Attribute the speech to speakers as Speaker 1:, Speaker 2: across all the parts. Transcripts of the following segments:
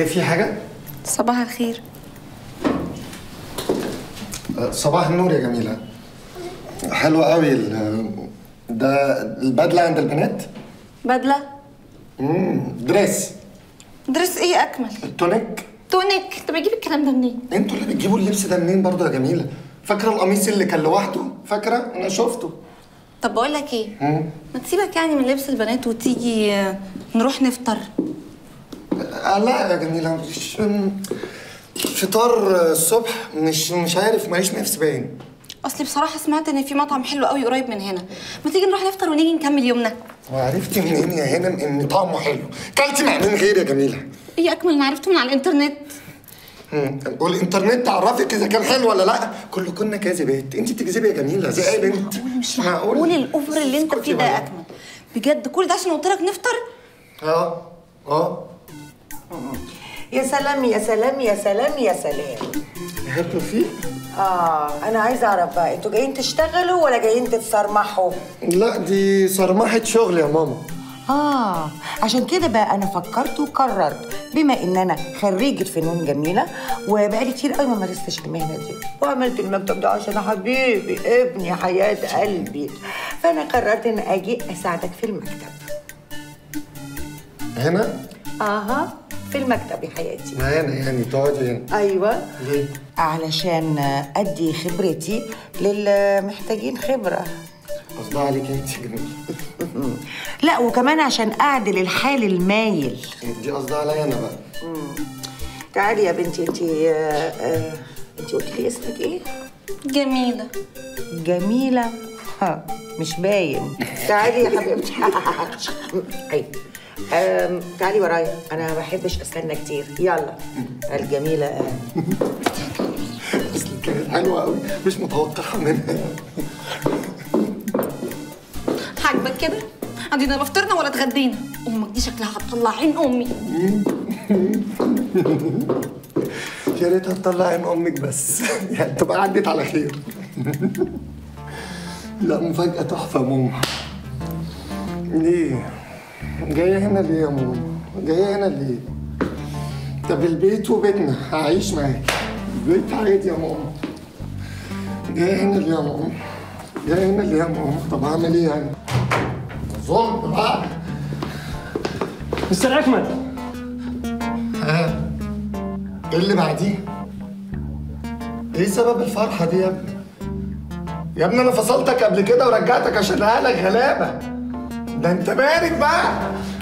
Speaker 1: في حاجه
Speaker 2: صباح الخير
Speaker 1: آه، صباح النور يا جميله حلو قوي ال- ده البدله عند البنات
Speaker 2: بدله
Speaker 1: امم دريس
Speaker 2: درس ايه اكمل
Speaker 1: تونيك
Speaker 2: تونيك انت بتجيب الكلام ده منين
Speaker 1: انتوا اللي بتجيبوا اللبس ده منين برضه يا جميله فاكره القميص اللي كان لوحده فاكره انا شفته
Speaker 2: طب بقول لك ايه
Speaker 1: مم.
Speaker 2: ما تسيبك يعني من لبس البنات وتيجي آه، نروح نفطر
Speaker 1: آه لا يا جميله مش فطار الصبح مش مش عارف ماليش نفس باين
Speaker 2: اصلي بصراحه سمعت ان في مطعم حلو قوي قريب من هنا ما تيجي نروح نفطر ونيجي نكمل يومنا
Speaker 1: وعرفتي منين يا هنا ان طعمه حلو كلتي مع مين غير يا جميله
Speaker 2: ايه اكمل انا عرفته من على الانترنت
Speaker 1: مم. والانترنت تعرفك اذا كان حلو ولا لا كله كنا كاذبات انت بتكذبي يا جميله زي اي بنت
Speaker 2: مش معقول الاوفر اللي انت
Speaker 1: اسكتي
Speaker 2: فيه ده يا
Speaker 1: بقى.
Speaker 2: اكمل بجد كل ده عشان قلت لك نفطر
Speaker 1: اه اه
Speaker 3: يا سلام يا سلام يا سلام يا سلام
Speaker 1: هاتوا فيه
Speaker 3: اه انا عايزه اعرف بقى انتوا جايين تشتغلوا ولا جايين تتصرمحوا
Speaker 1: لا دي صرمحة شغل يا ماما
Speaker 3: اه عشان كده بقى انا فكرت وقررت بما ان انا خريجه فنون جميله وبقالي كتير قوي ما مارستش المهنه دي وعملت المكتب ده عشان حبيبي ابني حياه قلبي فانا قررت ان اجي اساعدك في المكتب
Speaker 1: هنا
Speaker 3: اها في المكتب يا حياتي
Speaker 1: معانا يعني تقعدي هنا
Speaker 3: ايوه
Speaker 1: ليه؟
Speaker 3: علشان ادي خبرتي للمحتاجين خبره
Speaker 1: قصدها عليك انت يا جميلة
Speaker 3: لا وكمان عشان اعدل الحال المايل
Speaker 1: دي قصدها عليا انا بقى
Speaker 3: تعالي يا بنتي انت انت قلت لي اسمك ايه
Speaker 2: جميله
Speaker 3: جميله ها مش باين تعالي يا حبيبتي أي. أم، تعالي ورايا انا ما بحبش استنى كتير يلا الجميله آه.
Speaker 1: اصل كانت حلوة قوي مش متوقعة منها
Speaker 2: عاجبك كده عندنا لا فطرنا ولا اتغدينا امك دي شكلها هتطلع عين امي
Speaker 1: يا ريتها تطلع عين امك بس يعني تبقى عدت على خير لا مفاجأة تحفة يا ماما ليه؟ جاية هنا ليه يا ماما؟ جاية هنا ليه؟ طب البيت وبيتنا هعيش معاكي البيت عادي يا ماما جاية هنا ليه يا ماما؟ جاية هنا ليه يا ماما؟ طب هعمل ايه يعني؟ ظلم بقى
Speaker 4: مستر اكمل
Speaker 1: ها ايه اللي بعديه؟ ايه سبب الفرحة دي يا ابني؟ يا ابني انا فصلتك قبل كده ورجعتك عشان اهلك غلابة ده انت بارد بقى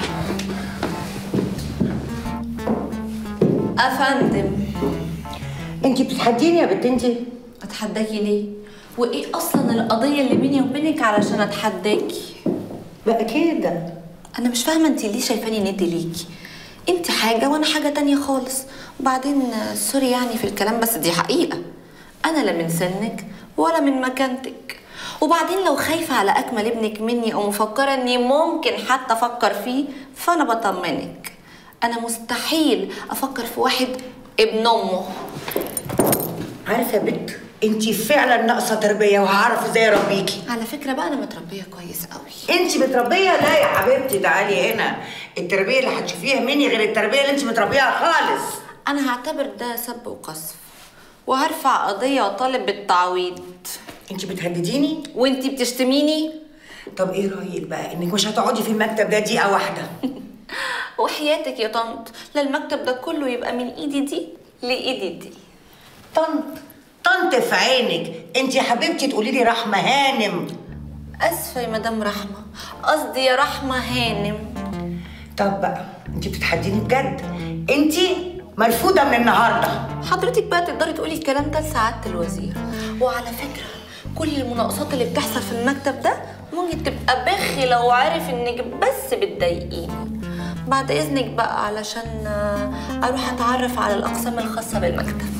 Speaker 2: افندم
Speaker 3: انت بتتحديني يا بنت انت
Speaker 2: اتحداكي ليه وايه اصلا القضيه اللي بيني وبينك علشان اتحداكي
Speaker 3: بقى كده
Speaker 2: انا مش فاهمه انت ليه شايفاني ند ليكي انت حاجه وانا حاجه تانية خالص وبعدين آه، سوري يعني في الكلام بس دي حقيقه انا لا من سنك ولا من مكانتك وبعدين لو خايفه على اكمل ابنك مني او مفكره اني ممكن حتى افكر فيه فانا بطمنك انا مستحيل افكر في واحد ابن امه
Speaker 3: عارفه يا بنت انت فعلا ناقصه تربيه وهعرف ازاي اربيكي
Speaker 2: على فكره بقى انا متربيه كويس قوي
Speaker 3: انت متربيه لا يا حبيبتي تعالي هنا التربيه اللي هتشوفيها مني غير التربيه اللي انت متربيها خالص
Speaker 2: انا هعتبر ده سب وقذف وهرفع قضيه واطالب بالتعويض
Speaker 3: انت بتهدديني
Speaker 2: وانتي بتشتميني
Speaker 3: طب ايه رايك بقى انك مش هتقعدي في المكتب ده دقيقه واحده
Speaker 2: وحياتك يا طنط لا المكتب ده كله يبقى من ايدي دي لايدي دي
Speaker 3: طنط طنط في عينك انت يا حبيبتي تقولي لي رحمه هانم
Speaker 2: اسفه يا مدام رحمه قصدي يا رحمه هانم
Speaker 3: طب بقى انت بتتحديني بجد انت مرفوضه من النهارده
Speaker 2: حضرتك بقى تقدري تقولي الكلام ده لسعاده الوزير وعلى فكره كل المناقصات اللي بتحصل في المكتب ده ممكن تبقى بخ لو عارف انك بس بتضايقيني بعد اذنك بقى علشان آه، اروح اتعرف على الاقسام الخاصه بالمكتب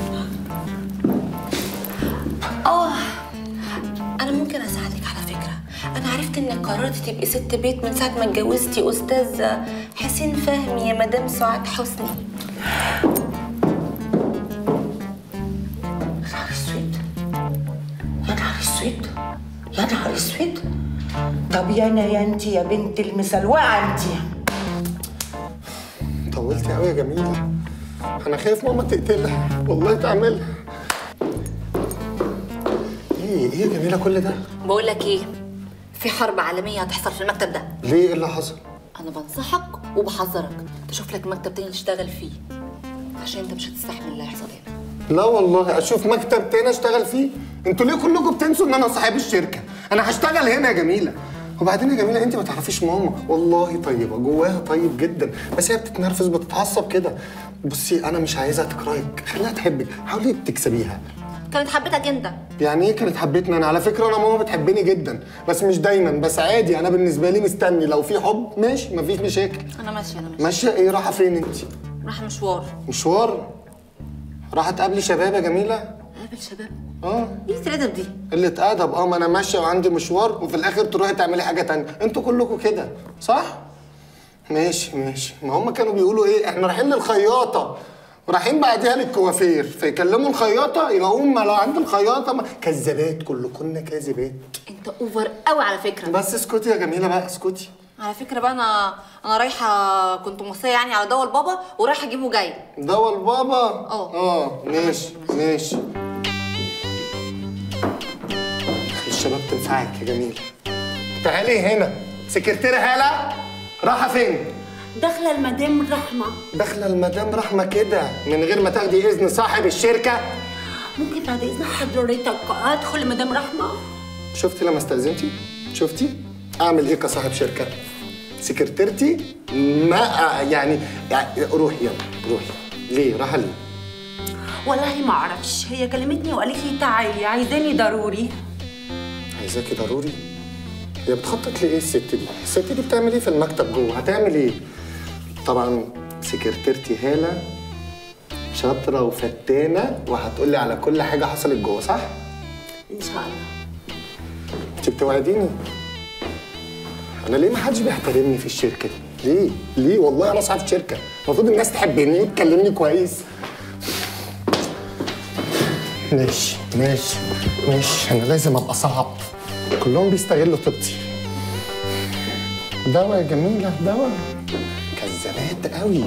Speaker 2: اه انا ممكن اساعدك على فكره انا عرفت انك قررتي تبقي ست بيت من ساعه ما اتجوزتي استاذ حسين فهمي يا مدام سعاد حسني
Speaker 3: يا نهار اسود يا نهار اسود يا نهار اسود طب يا انا يا انت يا بنت المسلوعه انت
Speaker 1: طولتي قوي يا جميلة انا خايف ماما تقتلها والله تعملها ايه ايه يا جميله كل ده
Speaker 2: بقول لك ايه في حرب عالميه هتحصل في المكتب ده
Speaker 1: ليه ايه اللي حصل
Speaker 2: انا بنصحك وبحذرك تشوف لك مكتب تاني تشتغل فيه عشان انت مش هتستحمل اللي هيحصل هنا
Speaker 1: لا والله اشوف مكتب تاني اشتغل فيه انتوا ليه كلكم بتنسوا ان انا صاحب الشركه انا هشتغل هنا يا جميله وبعدين يا جميله انت ما تعرفيش ماما والله طيبه جواها طيب جدا بس هي بتتنرفز بتتعصب كده بصي انا مش عايزها تكرهك خليها تحبك حاولي تكسبيها
Speaker 2: كانت حبتك انت
Speaker 1: يعني ايه كانت حبتني انا على فكره انا ماما بتحبني جدا بس مش دايما بس عادي انا بالنسبه لي مستني لو في حب ماشي مفيش مشاكل
Speaker 2: انا ماشيه انا ماشيه
Speaker 1: ماشيه ايه رايحه فين انت
Speaker 2: رايحه مشوار
Speaker 1: مشوار رايحه تقابلي شباب يا جميله
Speaker 2: قابل شباب
Speaker 1: اه
Speaker 2: ايه الادب دي
Speaker 1: قلة أدب اه ما أنا ماشية وعندي مشوار وفي الآخر تروحي تعملي حاجة تانية، أنتوا كلكم كده صح؟ ماشي ماشي، ما هم كانوا بيقولوا إيه؟ إحنا رايحين للخياطة ورايحين بعديها للكوافير فيكلموا الخياطة يلاقوهم ما لو عند الخياطة ما... كذابات كلكن كاذبات
Speaker 2: انت اوفر قوي على فكره
Speaker 1: بس اسكتي يا جميلة بقى اسكتي
Speaker 2: على فكره بقى انا انا رايحه كنت موصيه يعني على دواء البابا ورايحه اجيبه جاي
Speaker 1: دوا البابا
Speaker 2: اه.
Speaker 1: اه ماشي ماشي الشباب تنفعك يا جميلة تعالي هنا سكرتيرة هالة رايحة فين؟
Speaker 4: داخله المدام رحمه
Speaker 1: داخله المدام رحمه كده من غير ما تاخدي اذن صاحب الشركه
Speaker 4: ممكن بعد اذن حضرتك ادخل مدام رحمه
Speaker 1: شفتي لما استاذنتي شفتي اعمل ايه كصاحب شركه سكرتيرتي ما يعني, يعني روحي يلا روحي ليه راح ليه
Speaker 4: والله ما اعرفش هي كلمتني وقالت لي تعالي عايزاني ضروري
Speaker 1: عايزاكي ضروري هي بتخطط لايه الست دي الست دي بتعمل ايه في المكتب جوه هتعمل ايه طبعا سكرتيرتي هاله شاطره وفتانه وهتقولي على كل حاجه حصلت جوه صح
Speaker 4: ان شاء الله
Speaker 1: انت بتوعديني انا ليه ما حدش بيحترمني في الشركه دي ليه ليه والله انا صاحب شركه المفروض الناس تحبني وتكلمني كويس ماشي ماشي ماشي انا لازم ابقى صعب كلهم بيستغلوا طيبتي دواء يا جميله دواء كذابات قوي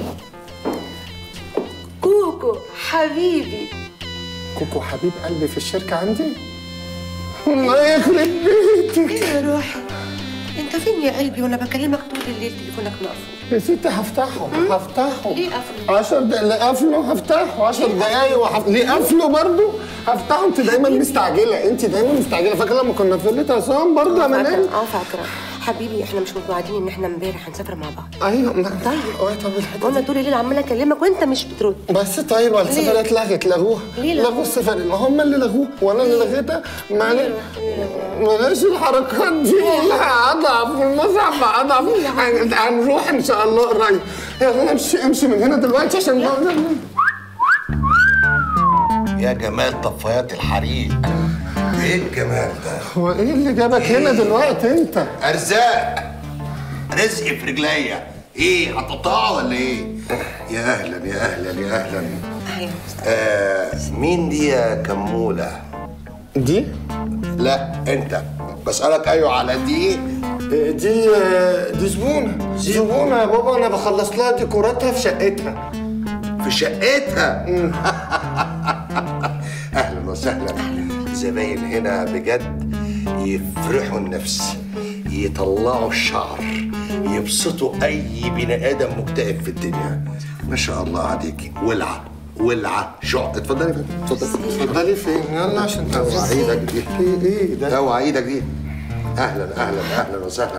Speaker 4: كوكو حبيبي
Speaker 1: كوكو حبيب قلبي في الشركه عندي الله يخرب بيتك
Speaker 5: يا روحي انت فين يا قلبي وانا بكلمك طول الليل تليفونك مقفول
Speaker 1: يا ستي هفتحه هفتحه
Speaker 5: ليه قفله؟
Speaker 1: 10 دقايق قفله هفتحه 10 دقايق وحف... ليه قفله برضه هفتحه انت دايما مستعجله انت دايما مستعجله فاكره لما كنا في فيلة عصام برضه يا منال
Speaker 5: فاكرة اه فاكرة حبيبي احنا مش متوعدين ان احنا امبارح هنسافر مع بعض
Speaker 1: ايوه ما...
Speaker 5: طيب.
Speaker 1: اه طب الحته
Speaker 5: وانا
Speaker 1: دي.
Speaker 5: طول الليل عمالة اكلمك وانت مش بترد
Speaker 1: بس طيب السفرية اتلغت لغوها
Speaker 5: ليه لغوها؟
Speaker 1: لغوا السفرية ما هم اللي لغوها وانا اللي لغيتها معلش بلاش الحركات دي والله اضعف والمصعب اضعف هن- هنروح ان شاء الله قريب يلا امشي امشي من هنا دلوقتي عشان
Speaker 6: يا جمال طفايات الحريق ايه الجمال ده
Speaker 1: هو ايه اللي جابك هنا دلوقتي انت؟
Speaker 6: ارزاق رزق في رجليا ايه هتقطعه ولا ايه يا اهلا يا اهلا يا اهلا آه مين دي يا كموله
Speaker 1: دي؟
Speaker 6: لا انت بسالك ايوه على دي
Speaker 1: دي دي زبونة زبونة يا بابا انا بخلص لها ديكوراتها في شقتها
Speaker 6: في شقتها اهلا وسهلا زباين هنا بجد يفرحوا النفس يطلعوا الشعر يبسطوا اي بني ادم مكتئب في الدنيا ما شاء الله عليكي ولعه ولعه شعر اتفضلي فين اتفضلي
Speaker 1: اتفضلي فين؟ يلا عشان
Speaker 6: اوعى ايدك دي
Speaker 1: ايه ايه ده؟
Speaker 6: اوعى ايدك دي اهلا اهلا اهلا وسهلا